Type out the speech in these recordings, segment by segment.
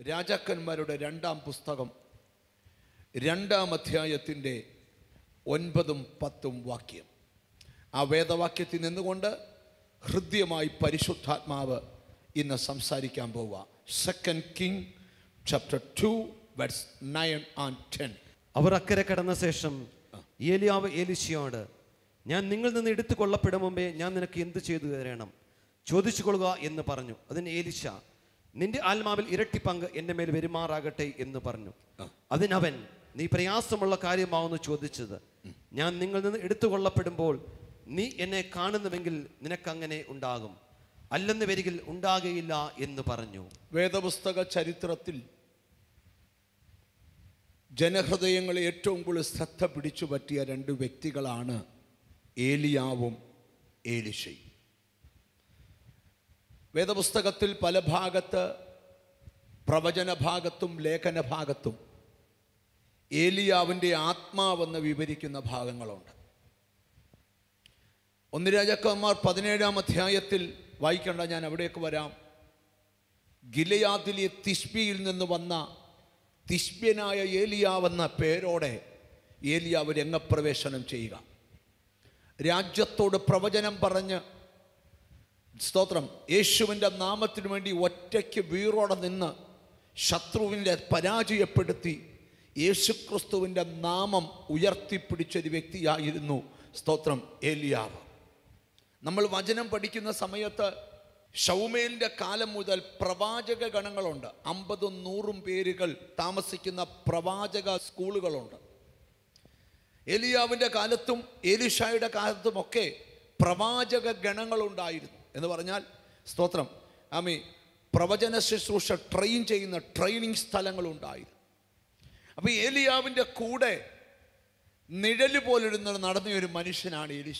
രാജാക്കന്മാരുടെ രണ്ടാം പുസ്തകം രണ്ടാം അധ്യായത്തിൻ്റെ ഒൻപതും പത്തും വാക്യം ആ വേദവാക്യത്തിൽ നിന്നുകൊണ്ട് ഹൃദ്യമായി പരിശുദ്ധാത്മാവ് ഇന്ന് സംസാരിക്കാൻ പോവുക second king chapter two verses nine and ten അവർ അക്കരെ കടന്ന ശേഷം ഏലിയാവ് ഏലിശയോട് ഞാൻ നിങ്ങളിൽ നിന്ന് എടുത്തു കൊള്ളപ്പെടും മുമ്പേ ഞാൻ നിനക്ക് എന്ത് ചെയ്തു തരണം ചോദിച്ചു കൊള്ളുക എന്ന് പറഞ്ഞു അതിന് ഏലിശ നിന്റെ ആത്മാവിൽ ഇരട്ടി പങ്ക് എൻ്റെ മേൽ വരുമാറാകട്ടെ എന്ന് പറഞ്ഞു അതിനവൻ നീ പ്രയാസമുള്ള കാര്യമാവുന്നു ചോദിച്ചത് ഞാൻ നിങ്ങളിൽ നിന്ന് എടുത്തു കൊള്ളപ്പെടുമ്പോൾ നീ എന്നെ കാണുന്നുവെങ്കിൽ നിനക്കങ്ങനെ ഉണ്ടാകും അല്ലെന്ന് വരികിൽ ഉണ്ടാകുകയില്ല എന്ന് പറഞ്ഞു വേദപുസ്തക ചരിത്രത്തിൽ ജനഹൃദയങ്ങളെ ഏറ്റവും കൂടുതൽ ശ്രദ്ധ പിടിച്ചു പറ്റിയ രണ്ട് വ്യക്തികളാണ് ഏലിയാവും ഏലിശയും വേദപുസ്തകത്തിൽ പല ഭാഗത്ത് പ്രവചന ഭാഗത്തും ലേഖന ഭാഗത്തും ഏലിയാവിൻ്റെ ആത്മാവെന്ന് വിവരിക്കുന്ന ഭാഗങ്ങളുണ്ട് ഒന്ന് രാജാക്കന്മാർ പതിനേഴാം അധ്യായത്തിൽ വായിക്കേണ്ട ഞാൻ അവിടേക്ക് വരാം ഗിലയാദിലെ തിഷ്ബിയിൽ നിന്ന് വന്ന തിഷ്ബ്യനായ ഏലിയാവെന്ന പേരോടെ ഏലിയാവ് രംഗപ്രവേശനം ചെയ്യുക രാജ്യത്തോട് പ്രവചനം പറഞ്ഞ് സ്തോത്രം യേശുവിൻ്റെ നാമത്തിനു വേണ്ടി ഒറ്റയ്ക്ക് വീറോടെ നിന്ന് ശത്രുവിനെ പരാജയപ്പെടുത്തി യേശുക്രിസ്തുവിൻ്റെ നാമം ഉയർത്തിപ്പിടിച്ചൊരു വ്യക്തിയായിരുന്നു സ്തോത്രം ഏലിയാവ് നമ്മൾ വചനം പഠിക്കുന്ന സമയത്ത് ഷൗമേലിൻ്റെ കാലം മുതൽ പ്രവാചക ഗണങ്ങളുണ്ട് അമ്പതും നൂറും പേരുകൾ താമസിക്കുന്ന പ്രവാചക സ്കൂളുകളുണ്ട് എലിയാവിൻ്റെ കാലത്തും എലിഷായുടെ കാലത്തുമൊക്കെ പ്രവാചക ഗണങ്ങളുണ്ടായിരുന്നു എന്ന് പറഞ്ഞാൽ സ്തോത്രം ആമി പ്രവചന ശുശ്രൂഷ ട്രെയിൻ ചെയ്യുന്ന ട്രെയിനിങ് സ്ഥലങ്ങളുണ്ടായിരുന്നു അപ്പോൾ ഏലിയാവിൻ്റെ കൂടെ നിഴല് പോലിരുന്ന് നടന്ന ഒരു മനുഷ്യനാണ് എലിശ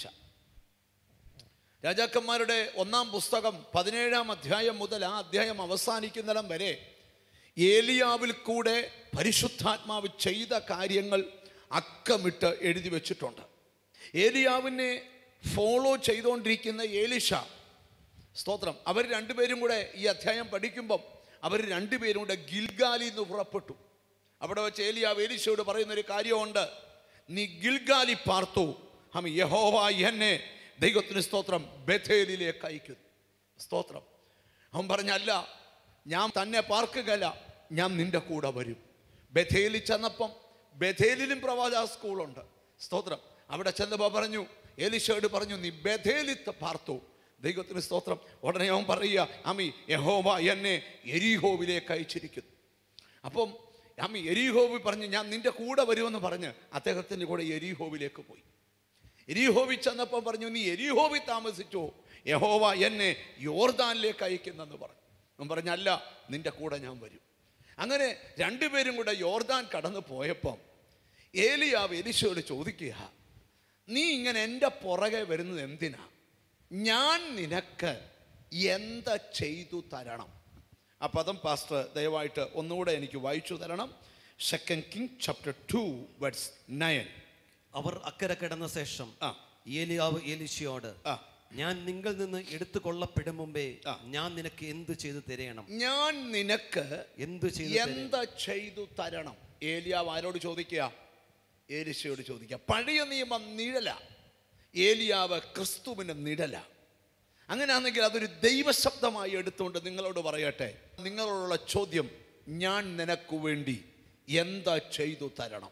രാജാക്കന്മാരുടെ ഒന്നാം പുസ്തകം പതിനേഴാം അധ്യായം മുതൽ ആ അധ്യായം അവസാനിക്കുന്നിടം വരെ ഏലിയാവിൽ കൂടെ പരിശുദ്ധാത്മാവ് ചെയ്ത കാര്യങ്ങൾ അക്കമിട്ട് എഴുതി വെച്ചിട്ടുണ്ട് ഏലിയാവിനെ ഫോളോ ചെയ്തുകൊണ്ടിരിക്കുന്ന ഏലിഷ സ്തോത്രം അവർ രണ്ടുപേരും കൂടെ ഈ അധ്യായം പഠിക്കുമ്പം അവർ രണ്ടുപേരും കൂടെ ഗിൽഗാലിൽ നിന്ന് പുറപ്പെട്ടു അവിടെ വെച്ച് ഏലിയാവ് ഏലിശയോട് പറയുന്ന ഒരു കാര്യമുണ്ട് നീ ഗിൽഗാലി പാർത്തു ഹം യഹോവ എന്നെ ദൈവത്തിന് സ്തോത്രം ബഥേലിലേക്ക് അയക്കുന്നു സ്തോത്രം അവൻ പറഞ്ഞല്ല ഞാൻ തന്നെ പാർക്കുകയല്ല ഞാൻ നിന്റെ കൂടെ വരും ബഥേലിൽ ചെന്നപ്പം ബഥേലിലും പ്രവാചക സ്കൂളുണ്ട് സ്തോത്രം അവിടെ ചെന്നപ്പോൾ പറഞ്ഞു എലിശയോട് പറഞ്ഞു നീ ബഥേലിത്ത് പാർത്തു ദൈവത്തിന് സ്തോത്രം ഉടനെ അവൻ പറയുക അമ്മി യഹോവ എന്നെ എരിഹോവിലേക്ക് അയച്ചിരിക്കുന്നു അപ്പം അമ്മി എരിഹോവി പറഞ്ഞു ഞാൻ നിന്റെ കൂടെ വരുമെന്ന് പറഞ്ഞ് അദ്ദേഹത്തിൻ്റെ കൂടെ എരിഹോവിലേക്ക് പോയി എരിഹോവി ചെന്നപ്പോൾ പറഞ്ഞു നീ എരിഹോവി താമസിച്ചോ യഹോവ എന്നെ യോർദാനിലേക്ക് അയക്കുന്നെന്ന് പറഞ്ഞു അവൻ പറഞ്ഞല്ല നിന്റെ കൂടെ ഞാൻ വരും അങ്ങനെ രണ്ടുപേരും കൂടെ യോർദാൻ കടന്നു പോയപ്പം ഏലിയാവ് എലിശയോട് ചോദിക്കുക നീ ഇങ്ങനെ എൻ്റെ പുറകെ വരുന്നത് എന്തിനാ ഞാൻ നിനക്ക് എന്താ ചെയ്തു തരണം ആ പദം പാസ്റ്റർ ദയവായിട്ട് ഒന്നുകൂടെ എനിക്ക് വായിച്ചു തരണം second king chapter two words nine അവർ അക്കരെ കിടന്ന ശേഷം ആ. ഏലിയാവ് ഏലിശയോട് ആ. ഞാൻ നിങ്ങളിൽ നിന്ന് എടുത്തു കൊള്ളപ്പെടും മുമ്പേ ആ. ഞാൻ നിനക്ക് എന്ത് ചെയ്തു തരയണം ഞാൻ നിനക്ക് എന്ത് ചെയ്തു തരേണം? എന്താ ചെയ്തു തരണം ഏലിയാവ് ആരോട് ചോദിക്കുക ഏലിശയോട് ചോദിക്കുക പഴയ നിയമം നിഴല ഏലിയാവ് ക്രിസ്തുവിൻ്റെ നിഴല അങ്ങനെയാണെങ്കിൽ അതൊരു ദൈവശബ്ദമായി എടുത്തുകൊണ്ട് നിങ്ങളോട് പറയട്ടെ നിങ്ങളോടുള്ള ചോദ്യം ഞാൻ നിനക്ക് വേണ്ടി എന്താ ചെയ്തു തരണം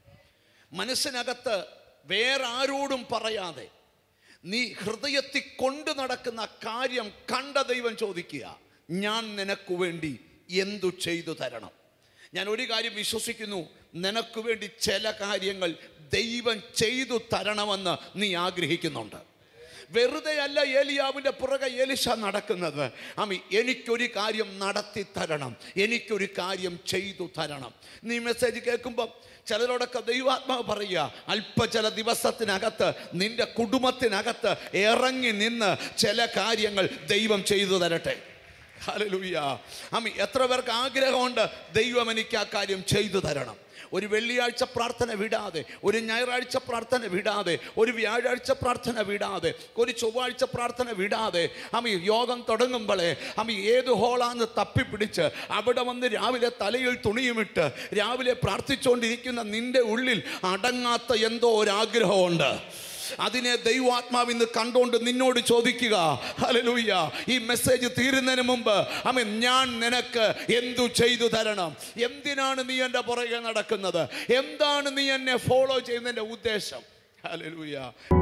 മനസ്സിനകത്ത് വേറെ ആരോടും പറയാതെ നീ ഹൃദയത്തിൽ കൊണ്ടു നടക്കുന്ന കാര്യം കണ്ട ദൈവം ചോദിക്കുക ഞാൻ നിനക്ക് വേണ്ടി എന്തു ചെയ്തു തരണം ഞാൻ ഒരു കാര്യം വിശ്വസിക്കുന്നു നിനക്ക് വേണ്ടി ചില കാര്യങ്ങൾ ദൈവം ചെയ്തു തരണമെന്ന് നീ ആഗ്രഹിക്കുന്നുണ്ട് വെറുതെ അല്ല ഏലിയാവിൻ്റെ പുറകെ എലിശ നടക്കുന്നത് അമ്മി എനിക്കൊരു കാര്യം നടത്തി തരണം എനിക്കൊരു കാര്യം ചെയ്തു തരണം നീ മെസ്സേജ് കേൾക്കുമ്പം ചിലരോടൊക്കെ ദൈവാത്മാവ് പറയുക അല്പ ചില ദിവസത്തിനകത്ത് നിന്റെ കുടുംബത്തിനകത്ത് ഇറങ്ങി നിന്ന് ചില കാര്യങ്ങൾ ദൈവം ചെയ്തു തരട്ടെ ഹല്ലേലൂയ അമ്മ എത്ര പേർക്ക് ആഗ്രഹമുണ്ട് ദൈവം എനിക്ക് ആ കാര്യം ചെയ്തു തരണം ഒരു വെള്ളിയാഴ്ച പ്രാർത്ഥന വിടാതെ ഒരു ഞായറാഴ്ച പ്രാർത്ഥന വിടാതെ ഒരു വ്യാഴാഴ്ച പ്രാർത്ഥന വിടാതെ ഒരു ചൊവ്വാഴ്ച പ്രാർത്ഥന വിടാതെ അമ്മ യോഗം തുടങ്ങുമ്പോഴേ അമ്മ ഏത് ഹോളാന്ന് തപ്പിപ്പിടിച്ച് അവിടെ വന്ന് രാവിലെ തലയിൽ തുണിയുമിട്ട് രാവിലെ പ്രാർത്ഥിച്ചുകൊണ്ടിരിക്കുന്ന നിന്റെ ഉള്ളിൽ അടങ്ങാത്ത എന്തോ ഒരാഗ്രഹമുണ്ട് അതിനെ ദൈവാത്മാവ് ഇന്ന് കണ്ടുകൊണ്ട് നിന്നോട് ചോദിക്കുക ഹല്ലേലൂയ ഈ മെസ്സേജ് തീരുന്നതിന് മുമ്പ് അമ്മ ഞാൻ നിനക്ക് എന്തു ചെയ്തു തരണം എന്തിനാണ് നീ എൻ്റെ പുറകെ നടക്കുന്നത് എന്താണ് നീ എന്നെ ഫോളോ ചെയ്യുന്നതിൻ്റെ ഉദ്ദേശം ഹല്ലേലൂയ